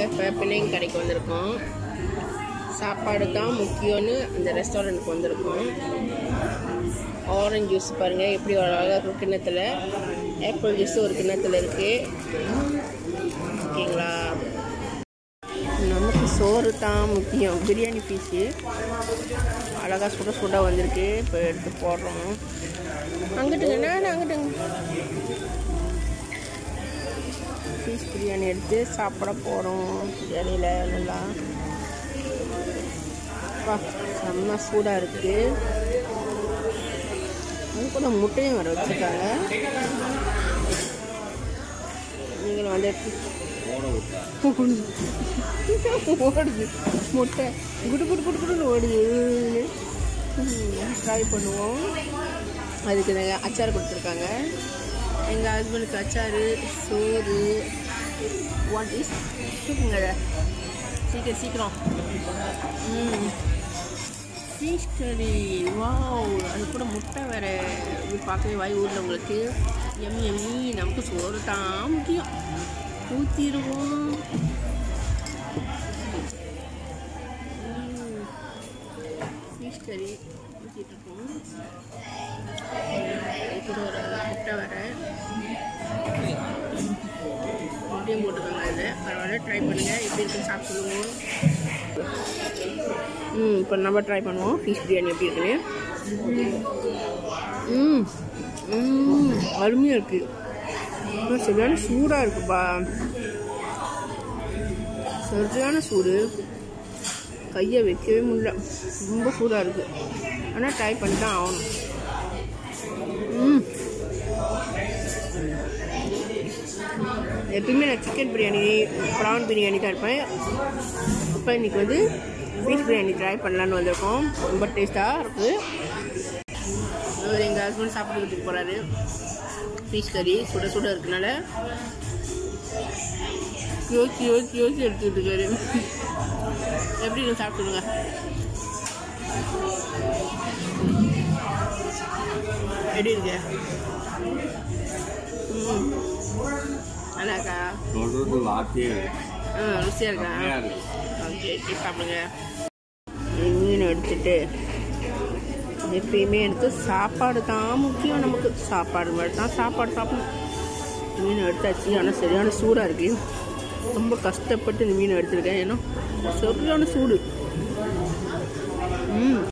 இப்போ பிள்ளைங்க கடைக்கு வந்திருக்கோம் சாப்பாடு தான் முக்கியம்னு அந்த ரெஸ்டாரண்ட்டுக்கு வந்திருக்கோம் ஆரஞ்சு ஜூஸ் பாருங்கள் எப்படி ஒரு அழகாக இருக்கும் கிண்ணத்தில் ஆப்பிள் ஜூஸ் ஒரு கிண்ணத்தில் இருக்குது ஓகேங்களா நமக்கு சோறு தான் முக்கியம் பிரியாணி பீஸு அழகாக சுட சுட வந்திருக்கு இப்போ எடுத்து போடுறோம் அங்கிட்டுங்க நான் அங்கிட்டுங்க பீஸ் பிரியாணி எடுத்து சாப்பிட போகிறோம் பிரியாணியில் நல்லா வா செம்ம சூடாக இருக்குது அது கூட முட்டையும் வர வச்சுருக்காங்க நீங்களும் வந்து ஓடுது முட்டை குடு குடு குடு குடுன்னு ஓடுது ட்ரை பண்ணுவோம் அதுக்கு நாங்கள் அச்சார் கொடுத்துருக்காங்க எங்கள் ஹஸ்பண்டுக்கு அச்சார் சோறு வாட் இஸ் சூப்புங்க சீக்கிரம் சீக்கிரம் ம் ஃபிஷ் கறி வாவ் அது கூட முட்டை வேறு இது பார்க்கவே வாய் ஊரில் உங்களுக்கு எம்மி எம்மி நமக்கு சோறு தான் முக்கியம் ஊற்றிடுவோம் ஃபிஷ் கறி ஊற்றிட்டு இருக்கோம் இது கூட ஒரு முட்டை வேறு முட்டையும் போட்டுக்கோங்க அதில் பரவாயில்ல ட்ரை பண்ணுங்கள் எப்படி இருக்குன்னு சாப்பிட்டு சொல்லுவோம் ம் இப்போ நம்ம ட்ரை பண்ணுவோம் ஃபிஷ் பிரியாணி எப்படி இருக்குன்னு ம் ம் அருமையாக இருக்குது சரியான சூடாக இருக்குப்பா சரியான சூடு கையை வைக்கவே முடியல ரொம்ப சூடாக இருக்குது ஆனால் ட்ரை பண்ணி தான் ஆகணும் ம் எப்பயுமே நான் சிக்கன் பிரியாணி ப்ரான் பிரியாணி தான் இருப்பேன் இப்போ இன்றைக்கி வந்து ஃபிஷ் பிரியாணி ட்ரை பண்ணலான்னு வந்திருக்கோம் ரொம்ப டேஸ்ட்டாக இருக்குது அவர் எங்கள் ஹஸ்பண்ட் சாப்பிட்டு போகிறாரு ஃபிஷ் கறி சுட சுட இருக்கனால யோசிச்சு யோசிச்சு யோசிச்சு எடுத்துக்கிட்டு இருக்காரு எப்படி நீங்கள் சாப்பிடுங்க எப்படி இருக்கு ம் நல்லாக்கா சொல்றது வார்த்தையே இல்லை. ஆ ருசியாக இருக்கா செம்மையா இருக்கு. ஓகே ஓகே சாப்பிடுங்க மீன் எடுத்துட்டு எப்பயுமே எடுத்து சாப்பாடு தான் முக்கியம் நமக்கு சாப்பாடு மாதிரி தான் சாப்பாடு சாப்பிடணும் மீன் எடுத்தாச்சு ஆனால் சரியான சூடாக இருக்கு ரொம்ப கஷ்டப்பட்டு இந்த மீன் எடுத்திருக்கேன் ஏன்னா சரியான சூடு ம்